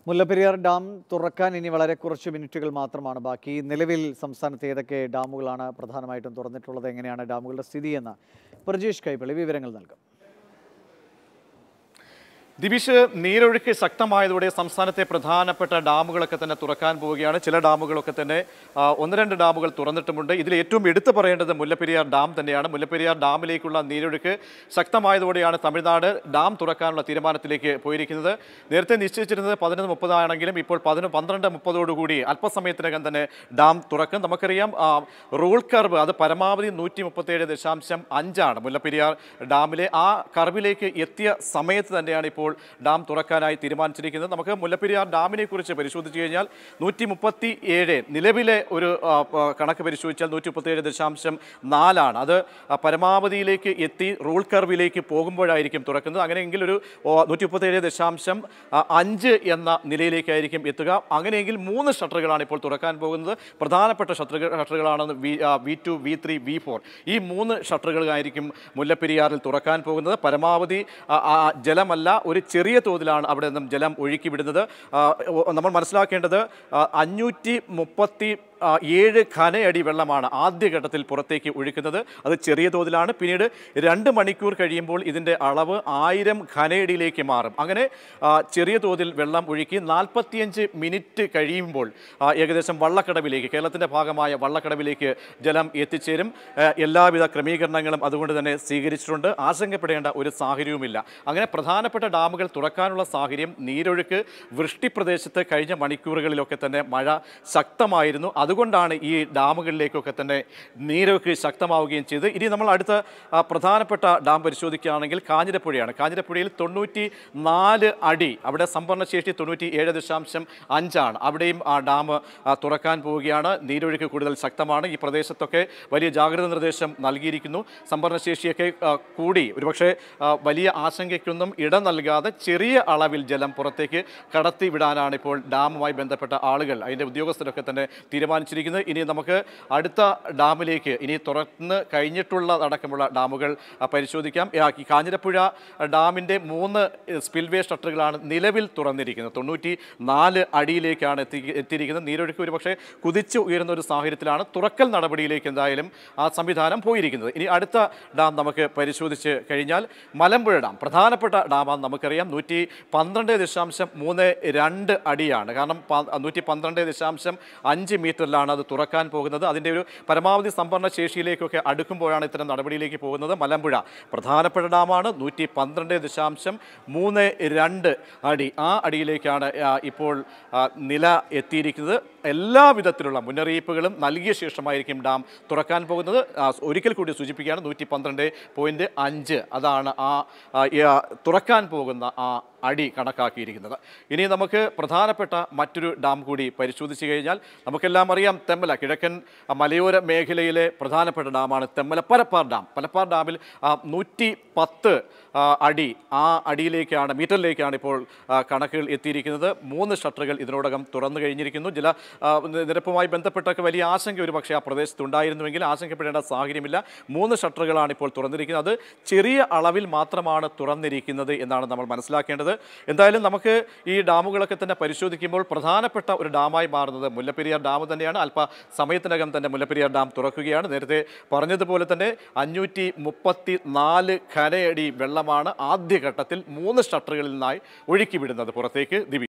Mullaperiyar dam തുറക്കാൻ ഇനി വളരെ കുറച്ച് മിനിറ്റുകൾ മാത്രമാണ് ബാക്കി നിലവിൽ സംസ്ഥാനത്ത് ഏതൊക്കെ ഡാമുകളാണ് പ്രധാനമായിട്ടും തുറന്നിട്ടുള്ളത് എങ്ങനെയാണ് ഡാമുകളുടെ സ്ഥിതി എന്ന് പ്രജീഷ് കൈപ്പള്ളി വിവരങ്ങൾ നൽകും ദിവിഷ് നീരൊഴുക്ക് ശക്തമായതോടെ സംസ്ഥാനത്തെ പ്രധാനപ്പെട്ട ഡാമുകളൊക്കെ തന്നെ തുറക്കാൻ പോവുകയാണ് ചില ഡാമുകളൊക്കെ തന്നെ ആ, ഒന്ന് രണ്ട് ഡാമുകൾ തുറന്നിട്ടുമുണ്ട് ഇതിൽ ഏറ്റവും എടുത്തു പറയേണ്ടത് മുല്ലപ്പെരിയാർ ഡാം തന്നെയാണ് മുല്ലപ്പെരിയാർ ഡാമിലേക്കുള്ള നീരൊഴുക്ക് ശക്തമായതോടെയാണ് തമിഴ്നാട് ഡാം തുറക്കാനുള്ള തീരുമാനത്തിലേക്ക് പോയിരിക്കുന്നത് നേരത്തെ നിശ്ചയിച്ചിരുന്നത് പതിനൊന്ന് മുപ്പതാണെങ്കിലും ഇപ്പോൾ പതിനൊന്ന് പന്ത്രണ്ട് മുപ്പതോടുകൂടി അല്പസമയത്തിനകം തന്നെ ഡാം തുറക്കും നമുക്കറിയാം ആ, റൂൾ കർവ് അത് പരമാവധി നൂറ്റി മുപ്പത്തേഴ് ദശാംശം അഞ്ചാണ് മുല്ലപ്പെരിയാർ ഡാമിലെ ആ കർവിലേക്ക് എത്തിയ സമയത്ത് തന്നെയാണ് ഇപ്പോൾ ഡാം തുറക്കാനായി തീരുമാനിച്ചിരിക്കുന്നത് നമുക്ക് മുല്ലപ്പെരിയാർ ഡാമിനെ കുറിച്ച് പരിശോധിച്ച് കഴിഞ്ഞാൽ നൂറ്റി മുപ്പത്തി ഏഴ് നിലവിലെ ഒരു ആ, പ- കണക്ക് പരിശോധിച്ചാൽ നൂറ്റി മുപ്പത്തേഴ് ദശാംശം നാലാണ് അത് ആ, പരമാവധിയിലേക്ക് എത്തി റൂൾ കർവിലേക്ക് പോകുമ്പോഴായിരിക്കും തുറക്കുന്നത് അങ്ങനെയെങ്കിൽ ഒരു നൂറ്റി മുപ്പത്തേഴ് ദശാംശം ആ, അഞ്ച് എന്ന നിലയിലേക്കായിരിക്കും എത്തുക അങ്ങനെയെങ്കിൽ മൂന്ന് ഷട്ടറുകളാണ് ഇപ്പോൾ തുറക്കാൻ പോകുന്നത് പ്രധാനപ്പെട്ട ഷട്ടറുകൾ ഷട്ടറുകളാണ് V V two V three V four ഈ മൂന്ന് ഷട്ടറുകളായിരിക്കും മുല്ലപ്പെരിയാറിൽ തുറക്കാൻ പോകുന്നത് പരമാവധി ആ, ആ, ജലമല്ല ഒരു ചെറിയ തോതിലാണ് അവിടെ നിന്നും ജലം ഒഴുക്കി വിടുന്നത് ആ, ഒ- നമ്മൾ മനസ്സിലാക്കേണ്ടത് ആ, അഞ്ഞൂറ്റി മുപ്പത്തി ആ, ഏഴ് ഖനയടി വെള്ളമാണ് ആദ്യഘട്ടത്തിൽ പുറത്തേക്ക് ഒഴുക്കുന്നത് അത് ചെറിയ തോതിലാണ് പിന്നീട് രണ്ട് മണിക്കൂർ കഴിയുമ്പോൾ ഇതിൻ്റെ അളവ് ആയിരം ഖനയടിയിലേക്ക് മാറും അങ്ങനെ ആ, ചെറിയ തോതിൽ വെള്ളം ഒഴുക്കി നാൽപ്പത്തിയഞ്ച് മിനിറ്റ് കഴിയുമ്പോൾ ആ, ഏകദേശം വള്ളക്കടവിലേക്ക് കേരളത്തിൻ്റെ ഭാഗമായ വള്ളക്കടവിലേക്ക് ജലം എത്തിച്ചേരും ആ, എല്ലാവിധ ക്രമീകരണങ്ങളും അതുകൊണ്ട് തന്നെ സ്വീകരിച്ചിട്ടുണ്ട് ആശങ്കപ്പെടേണ്ട ഒരു സാഹചര്യവുമില്ല അങ്ങനെ പ്രധാനപ്പെട്ട ഡാമുകൾ തുറക്കാനുള്ള സാഹചര്യം നീരൊഴുക്ക് വൃഷ്ടിപ്രദേശത്ത് കഴിഞ്ഞ മണിക്കൂറുകളിലൊക്കെ തന്നെ മഴ ശക്തമായിരുന്നു അതുകൊണ്ടാണ് ഈ ഡാമുകളിലേക്കൊക്കെ തന്നെ നീരൊഴുക്ക് ശക്തമാവുകയും ചെയ്ത് ഇനി നമ്മൾ അടുത്ത ആ, പ്രധാനപ്പെട്ട ഡാം പരിശോധിക്കുകയാണെങ്കിൽ കാഞ്ഞിരപ്പുഴയാണ് കാഞ്ഞിരപ്പുഴയിൽ തൊണ്ണൂറ്റി നാല് അടി അവിടെ സംഭരണശേഷി തൊണ്ണൂറ്റി ഏഴ് ദശാംശം അഞ്ചാണ് അവിടെയും ആ ഡാം ആ, തുറക്കാൻ പോവുകയാണ് നീരൊഴുക്ക് കൂടുതൽ ശക്തമാണ് ഈ പ്രദേശത്തൊക്കെ വലിയ ജാഗ്രത നിർദ്ദേശം നൽകിയിരിക്കുന്നു സംഭരണശേഷിയൊക്കെ ആ, കൂടി ഒരുപക്ഷെ ആ, വലിയ ആശങ്കയ്ക്കൊന്നും ഇടം നൽകാതെ ചെറിയ അളവിൽ ജലം പുറത്തേക്ക് കടത്തിവിടാനാണ് ഇപ്പോൾ ഡാമുമായി ബന്ധപ്പെട്ട ആളുകൾ അതിൻ്റെ ഉദ്യോഗസ്ഥരൊക്കെ തന്നെ തീരുമാനിച്ചിരിക്കുന്നത് ഇനി നമുക്ക് അടുത്ത ഡാമിലേക്ക് ഇനി തുറന്ന് കഴിഞ്ഞിട്ടുള്ള അടക്കമുള്ള ഡാമുകൾ ആ, പരിശോധിക്കാം ആ, ഈ കാഞ്ഞിരപ്പുഴ ഡാമിൻ്റെ മൂന്ന് സ്പിൽവേ ഷട്ടറുകളാണ് നിലവിൽ തുറന്നിരിക്കുന്നത് തൊണ്ണൂറ്റി നാല് അടിയിലേക്കാണ് എത്തി എത്തിയിരിക്കുന്നത് നീരൊഴുക്ക് ഒരുപക്ഷെ കുതിച്ച് ഉയരുന്ന ഒരു സാഹചര്യത്തിലാണ് തുറക്കൽ നടപടിയിലേക്ക് എന്തായാലും ആ സംവിധാനം പോയിരിക്കുന്നത് ഇനി അടുത്ത ഡാം നമുക്ക് പരിശോധിച്ച് കഴിഞ്ഞാൽ മലമ്പുഴ ഡാം പ്രധാനപ്പെട്ട ഡാമാണ് നമുക്കറിയാം നൂറ്റി പന്ത്രണ്ട് ദശാംശം മൂന്ന് രണ്ട് അടിയാണ് കാരണം പ- നൂറ്റി പന്ത്രണ്ട് ദശാംശം അഞ്ച് മീറ്ററിലാണ് അത് തുറക്കാൻ പോകുന്നത് അതിൻ്റെ ഒരു പരമാവധി സംഭരണ ശേഷിയിലേക്കൊക്കെ അടുക്കുമ്പോഴാണ് ഇത്തരം നടപടിയിലേക്ക് പോകുന്നത് മലമ്പുഴ പ്രധാനപ്പെട്ട ഡാമാണ് നൂറ്റി പന്ത്രണ്ട് ദശാംശം മൂന്ന് രണ്ട് അടി ആ അടിയിലേക്കാണ് ആ, ഇപ്പോൾ ആ, നില എത്തിയിരിക്കുന്നത് എല്ലാ വിധത്തിലുള്ള മുന്നറിയിപ്പുകളും നൽകിയ ശേഷമായിരിക്കും ഡാം തുറക്കാൻ പോകുന്നത് ആ, ഒരിക്കൽ കൂടി സൂചിപ്പിക്കുകയാണ് നൂറ്റി പന്ത്രണ്ട് പോയിൻറ്റ് അഞ്ച് അതാണ് ആ ആ, ഈ, ആ, തുറക്കാൻ പോകുന്ന ആ അടി കണക്കാക്കിയിരിക്കുന്നത് ഇനി നമുക്ക് പ്രധാനപ്പെട്ട മറ്റൊരു ഡാം കൂടി പരിശോധിച്ച് കഴിഞ്ഞാൽ നമുക്കെല്ലാം അറിയാം തെമ്മല കിഴക്കൻ ആ, മലയോര മേഖലയിലെ പ്രധാനപ്പെട്ട ഡാമാണ് തെമ്മല പരപ്പാർ ഡാം പലപ്പാർ ഡാമിൽ ആ, നൂറ്റി പത്ത് ആ, അടി ആ അടിയിലേക്കാണ് മീറ്ററിലേക്കാണ് ഇപ്പോൾ ആ, കണക്കുകൾ എത്തിയിരിക്കുന്നത് മൂന്ന് ഷട്ടറുകൾ ഇതിനോടകം തുറന്നു കഴിഞ്ഞിരിക്കുന്നു ജല ആ, നി- നിരപ്പുമായി ബന്ധപ്പെട്ടൊക്കെ വലിയ ആശങ്ക ഒരു പക്ഷേ ആ പ്രദേശത്ത് ഉണ്ടായിരുന്നുവെങ്കിൽ ആശങ്കപ്പെടേണ്ട സാഹചര്യമില്ല മൂന്ന് ഷട്ടറുകളാണ് ഇപ്പോൾ തുറന്നിരിക്കുന്നത് അത് ചെറിയ അളവിൽ മാത്രമാണ് തുറന്നിരിക്കുന്നത് എന്നാണ് നമ്മൾ മനസ്സിലാക്കേണ്ടത് എന്തായാലും നമുക്ക് ഈ ഡാമുകളൊക്കെ തന്നെ പരിശോധിക്കുമ്പോൾ പ്രധാനപ്പെട്ട ഒരു ഡാമായി മാറുന്നത് മുല്ലപ്പെരിയാർ ഡാം തന്നെയാണ് അല്പ സമയത്തിനകം തന്നെ മുല്ലപ്പെരിയാർ ഡാം തുറക്കുകയാണ് നേരത്തെ പറഞ്ഞതുപോലെ തന്നെ അഞ്ഞൂറ്റി മുപ്പത്തി നാല് ഖനയടി വെള്ളമാണ് ആദ്യഘട്ടത്തിൽ മൂന്ന് ഷട്ടറുകളിൽ നിന്നായി ഒഴുക്കി വിടുന്നത് പുറത്തേക്ക് ദിവി